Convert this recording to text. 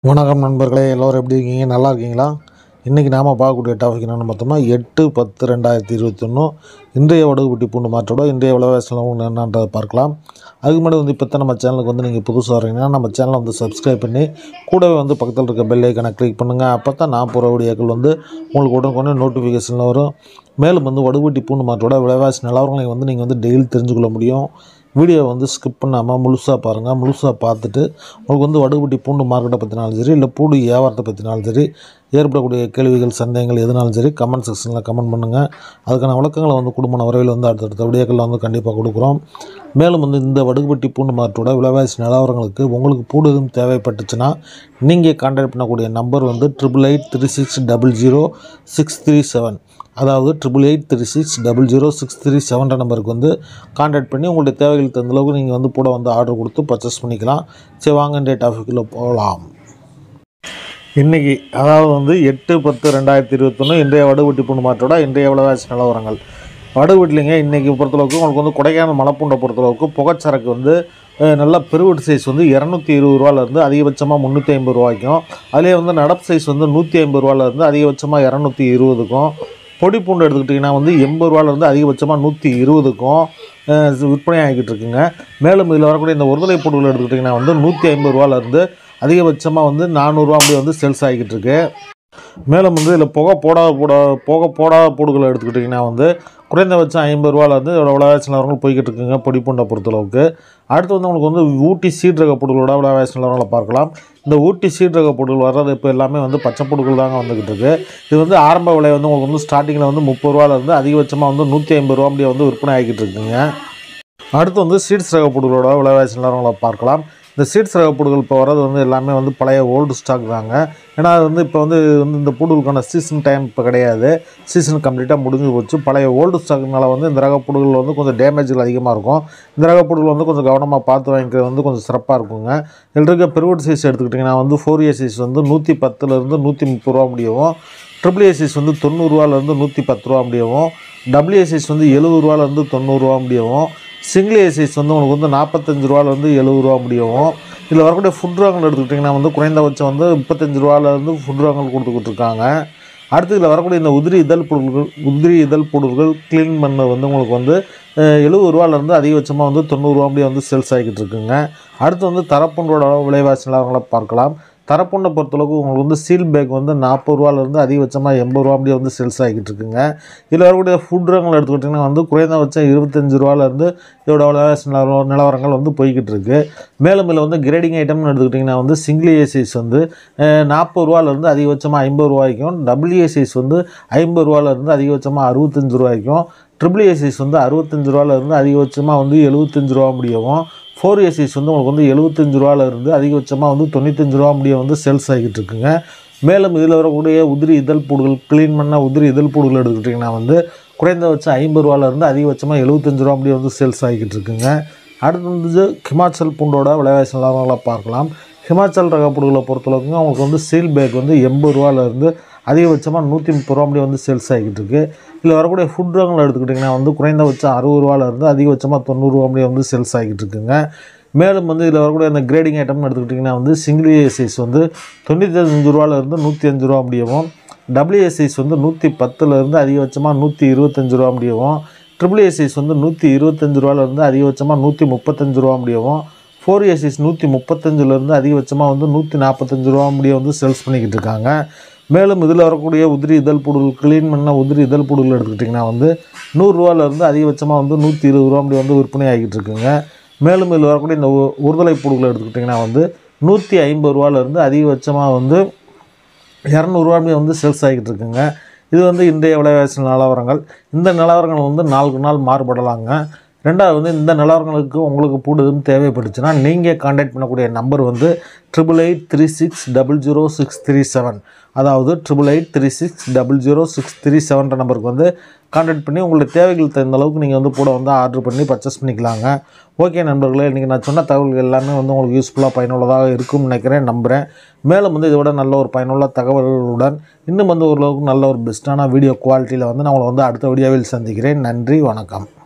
வணக்கம் நண்பர்களே எல்லோரும் எப்படி இருக்கீங்க நல்லா இருக்கீங்களா இன்றைக்கி நாம் பார்க்கக்கூடிய டாபிக் என்னென்னு பார்த்தோம்னா எட்டு பத்து ரெண்டாயிரத்தி இருபத்தொன்று இன்றைய வடுகுப்பட்டி பூண்டு மாற்றோட இன்றைய விலைவாசி நிலவரம் என்னன்றதை பார்க்கலாம் அதுக்கு முன்னாடி வந்து இப்போ நம்ம சேனலுக்கு வந்து நீங்கள் புதுசாக வரீங்கன்னா நம்ம சேனலை வந்து சப்ஸ்கிரைப் பண்ணி கூடவே வந்து பக்கத்தில் இருக்க பெல் ஐக்கனை கிளிக் பண்ணுங்கள் அப்போ தான் நான் போகிற வீடியோக்கள் வந்து உங்களுக்கு உடனுக்குடனே நோட்டிஃபிகேஷனில் வரும் மேலும் வந்து வடுகுப்பட்டி பூண்டு மாற்றோட விலைவாசி நிலவரங்களை வந்து நீங்கள் வந்து டெய்லி தெரிஞ்சுக்கொள்ள முடியும் வீடியோ வந்து ஸ்கிப் பண்ணாமல் முழுசாக பாருங்கள் முழுசாக பார்த்துட்டு உங்களுக்கு வந்து வடுகுப்பட்டி பூண்டு மார்க்கெட்டை பற்றினாலும் சரி இல்லை பூண்டு வியாபாரத்தை பற்றினாலும் சரி ஏற்படக்கூடிய கேள்விகள் சந்தேகங்கள் எதுனாலும் சரி கமெண்ட் செக்ஷனில் கமெண்ட் பண்ணுங்கள் அதுக்கான விளக்கங்களை வந்து குடும்ப வரையில் வந்து அடுத்தடுத்த விடியோக்களில் வந்து கண்டிப்பாக கொடுக்குறோம் மேலும் வந்து இந்த வடுகுப்பட்டி பூண்டு மார்க்கெட்டோட விலைவாசி நிலவரங்களுக்கு உங்களுக்கு பூண்டு எதுவும் தேவைப்பட்டுச்சுன்னா நீங்கள் கான்டாக்ட் பண்ணக்கூடிய நம்பர் வந்து triple eight three six double zero six three seven அதாவது triple eight three six double zero six three செவன்ற நம்பருக்கு வந்து கான்டாக்ட் பண்ணி உங்களுடைய தேவைகள் தகுந்த அளவுக்கு நீங்கள் வந்து கூட வந்து ஆர்டர் கொடுத்து பர்ச்சேஸ் பண்ணிக்கலாம் சரி வாங்க இன்றைய டாபிக்கில் போகலாம் இன்றைக்கி அதாவது வந்து எட்டு பத்து ரெண்டாயிரத்தி இருபத்தொன்று இன்றைய வடுவெட்டி பூண்டு மாற்றோட இன்றைய விலைவாசி நிலவரங்கள் வடுவெட்டிலிங்க இன்றைக்கி பொறுத்தளவுக்கு உங்களுக்கு வந்து கொடைக்கானல் மலைப்பூண்டை பொறுத்தளவுக்கு புகைச்சரக்கு வந்து அஹ், நல்ல பெருவெட்டு சைஸ் வந்து இரநூத்தி இருபது ரூபாலேருந்து அதிகபட்சமாக முந்நூற்றி ஐம்பது ரூபாய்க்கும் அதுலேயே வந்து நடப்பு சைஸ் வந்து நூற்றி ஐம்பது ரூபாலேருந்து அதிகபட்சமாக இரநூத்தி இருபதுக்கும் பொடி பூண்டு எடுத்துக்கிட்டிங்கன்னா வந்து எண்பது ரூபாலேருந்து அதிகபட்சமாக நூற்றி இருபதுக்கும் அஹ், விற்பனை ஆகிக்கிட்டு இருக்குங்க மேலும் இதில் வரக்கூடிய இந்த ஒருதலை பொருட்கள் எடுத்துக்கிட்டிங்கன்னா வந்து நூற்றி ஐம்பது ரூபாலேருந்து அதிகபட்சமாக வந்து நானூறுரூவா அப்படி வந்து சேல்ஸ் ஆகிக்கிட்டு இருக்கு மேலும் வந்து இதில் புகை போடாத போட புகை போடாத பொருட்களை எடுத்துக்கிட்டிங்கன்னா வந்து குறைந்தபட்சம் ஐம்பது ரூபாலேருந்து இதோட விலைவாசி நிலவரங்கள் போய்கிட்டு இருக்குங்க பொடி பூண்டை பொறுத்தளவுக்கு அடுத்து வந்து உங்களுக்கு வந்து ஊட்டி சீட் ரக பொருட்களோட விலைவாசி நிலவரங்களை பார்க்கலாம் இந்த ஊட்டி சீட் ரக பொருட்கள் வர்றது இப்போ எல்லாமே வந்து பச்சை பொருட்கள் தாங்க வந்துக்கிட்டு இருக்கு இது வந்து ஆரம்ப விலை வந்து உங்களுக்கு வந்து ஸ்டார்டிங்கில் வந்து முப்பது ரூபாலேருந்து அதிகபட்சமாக வந்து நூற்றி ஐம்பது ரூபா அப்படியே வந்து விற்பனை ஆகிக்கிட்டு இருக்குங்க அடுத்து வந்து சீட்ஸ் ரக பொருட்களோட விலைவாசி நிலவரங்களை பார்க்கலாம் இந்த சீட்ஸ் ரக பொருட்கள் இப்போ வர்றது வந்து எல்லாமே வந்து பழைய ஓல்டு ஸ்டாக் தாங்க ஏன்னா அது வந்து இப்போ வந்து வந்து இந்த பொருட்களுக்கான சீசன் டைம் இப்போ கிடையாது சீசன் கம்ப்ளீட்டாக முடிஞ்சு போச்சு பழைய ஓல்டு ஸ்டாக்னால வந்து இந்த ரக பொருட்கள் வந்து கொஞ்சம் டேமேஜ்கள் அதிகமாக இருக்கும் இந்த ரக பொருட்கள் வந்து கொஞ்சம் கவனமாக பார்த்து வாங்கிக்கிறது வந்து கொஞ்சம் சிறப்பாக இருக்குங்க இதில் இருக்க பெருவட் சைஸ் எடுத்துக்கிட்டிங்கன்னா வந்து ஃபோர் இயர் சைஸ் வந்து நூற்றி பத்துலேருந்து நூற்றி முப்பது ரூபா முடியவும் ட்ரிபிள் ஏசிஸ் வந்து தொண்ணூறுரூவாலேருந்து நூற்றி பத்து ரூபா முடியவும் டபுள் ஏசிஸ் வந்து எழுபது ரூபாலேருந்து தொண்ணூறுரூவா முடியவும் சிங்கிள் ஏசிஸ் வந்து உங்களுக்கு வந்து நாற்பத்தஞ்சு ரூபாலேருந்து எழுபது ரூபா முடியவும் இதில் வரக்கூடிய ஃபுட் ராங்கல் எடுத்துக்கிட்டிங்கன்னா வந்து குறைந்தபட்சம் வந்து முப்பத்தஞ்சு ரூபாலேருந்து ஃபுட் ராங்கல் கொடுத்துக்கிட்டு இருக்காங்க அடுத்து இதில் வரக்கூடிய இந்த உதிரி இதழ் பொருட்கள் உதிரி இதழ் பொருட்கள் க்ளீன் பண்ண வந்து உங்களுக்கு வந்து அஹ், எழுபது ரூபாலேருந்து அதிகபட்சமாக வந்து தொண்ணூறுரூவா அப்படியே வந்து சேல்ஸ் ஆகிக்கிட்டு இருக்குங்க அடுத்து வந்து தரப்புண்டோட விலைவாசி நிலவரங்களை பார்க்கலாம் தரப்புண்டை பொறுத்தளவுக்கு உங்களுக்கு வந்து சீல் பேக் வந்து நாற்பது ரூபாலேருந்து அதிகபட்சமாக எண்பது ரூபா அப்படியே வந்து சேல்ஸ் ஆகிக்கிட்டு இருக்குங்க இதில் வரக்கூடிய ஃபுட் ரகங்கள் எடுத்துக்கிட்டிங்கன்னா வந்து குறைந்தபட்சம் இருபத்தஞ்சு ரூபாலேருந்து இதோட விலைவாசி நிலவர நிலவரங்கள் வந்து போய்கிட்டு இருக்கு மேலும் இதில் வந்து கிரேடிங் ஐட்டம்னு எடுத்துக்கிட்டிங்கன்னா வந்து சிங்கிள் ஏசிஸ் வந்து நாற்பது ரூபாலேருந்து அதிகபட்சமாக ஐம்பது ரூபாய்க்கும் டபுள் ஏசிஸ் வந்து ஐம்பது ரூபாலேருந்து அதிகபட்சமாக அறுபத்தஞ்சு ரூபாய்க்கும் ட்ரிபிள் ஏசிஸ் வந்து அறுபத்தஞ்சு ரூபாலேருந்து அதிகபட்சமாக வந்து எழுபத்தஞ்சு ரூபா முடியவும் ஃபோர் ஏசிஸ் வந்து உங்களுக்கு வந்து எழுபத்தஞ்சு ரூபாலேருந்து அதிகபட்சமாக வந்து தொண்ணூத்தஞ்சு ரூபா முடிய வந்து சேல்ஸ் ஆகிட்டு இருக்குங்க மேலும் இதில் வரக்கூடிய உதிரி இதழ் பூடுகள் க்ளீன் பண்ண உதிரி இதழ் பூடுகள் எடுத்துக்கிட்டிங்கன்னா வந்து குறைந்தபட்சம் ஐம்பது ரூபாலேருந்து அதிகபட்சமாக எழுபத்தஞ்சு ரூபா முடிய வந்து சேல்ஸ் ஆகிக்கிட்டு இருக்குங்க அடுத்து வந்து ஹிமாச்சல் பூண்டோட விலைவாசி நிலவரங்களை பார்க்கலாம் ஹிமாச்சல் ரக பூடுகளை பொறுத்தளவுக்கு உங்களுக்கு வந்து சீல் பேக் வந்து எண்பது ரூபாலேருந்து அதிகபட்சமாக நூற்றி முப்பது ரூபா முடிய வந்து சேல்ஸ் ஆகிட்டு இருக்கு இதில் வரக்கூடிய ஃபுட் ரகங்கள் எடுத்துக்கிட்டிங்கன்னா வந்து குறைந்தபட்சம் அறுபது ரூபாலேருந்து அதிகபட்சமாக தொண்ணூறுரூவா முடிய வந்து சேல்ஸ் ஆகிட்டு இருக்குங்க மேலும் வந்து இதில் வரக்கூடிய அந்த கிரேடிங் ஐட்டம்னு எடுத்துக்கிட்டிங்கன்னா வந்து சிங்கிள் ஏசிஸ் வந்து தொண்ணூத்தஞ்சு ரூபாலேருந்து நூற்றி அஞ்சு ரூபா முடியவும் டபுள் ஏசிஸ் வந்து நூற்றி பத்துலேருந்து அதிகபட்சமாக நூற்றி இருபத்தஞ்சு ரூபா முடியவும் ட்ரிபிள் ஏசிஸ் வந்து நூற்றி இருபத்தஞ்சு ரூபாலேருந்து அதிகபட்சமாக நூற்றி முப்பத்தஞ்சு ரூபா முடியவும் ஃபோர் ஏசிஸ் நூற்றி முப்பத்தஞ்சுலேருந்து அதிகபட்சமாக வந்து நூற்றி நாற்பத்தஞ்சு ரூபா முடிய வந்து சேல்ஸ் பண்ணிக்கிட்டு இருக்காங்க மேலும் இதில் வரக்கூடிய உதிரி இதழ் பொருள் க்ளீன் பண்ண உதிரி இதழ் பொருள் எடுத்துக்கிட்டிங்கன்னா வந்து நூறுரூவாலேருந்து அதிகபட்சமாக வந்து நூற்றி இருபது ரூபா அப்படி வந்து விற்பனை ஆகிட்டு இருக்குங்க மேலும் இதில் வரக்கூடிய இந்த ஒ- ஒருதலை பொருட்களை எடுத்துக்கிட்டிங்கன்னா வந்து நூற்றி ஐம்பது ரூபாலேருந்து அதிகபட்சமாக வந்து இரநூறுவா அப்படி வந்து சேல்ஸ் ஆகிட்டு இருக்குங்க இது வந்து இன்றைய விலைவாசி நிலவரங்கள் இந்த நிலவரங்கள் வந்து நாளுக்கு நாள் மாறுபடலாங்க ரெண்டாவது வந்து இந்த நிலவரங்களுக்கு உங்களுக்கு பூடுதும் தேவைப்பட்டுச்சுன்னா நீங்கள் காண்டாக்ட் பண்ணக்கூடிய நம்பர் வந்து triple eight three six double zero six three seven அதாவது triple eight three six double zero six three செவன்ற நம்பருக்கு வந்து காண்டாக்ட் பண்ணி உங்களுடைய தேவைகள் தகுந்த அளவுக்கு நீங்கள் வந்து கூட வந்து ஆர்டர் பண்ணி பர்ச்சேஸ் பண்ணிக்கலாங்க ஓகே நண்பர்களே இன்றைக்கி நான் சொன்ன தகவல்கள் எல்லாமே வந்து உங்களுக்கு யூஸ்ஃபுல்லாக பயனுள்ளதாக இருக்கும்னு நினைக்கிறேன் நம்புகிறேன் மேலும் வந்து இதை விட நல்ல ஒரு பயனுள்ள தகவல்களுடன் இன்னும் வந்து ஓரளவுக்கு நல்ல ஒரு பெஸ்ட்டான வீடியோ குவாலிட்டியில் வந்து நான் உங்களை வந்து அடுத்த வீடியோவில் சந்திக்கிறேன் நன்றி வணக்கம்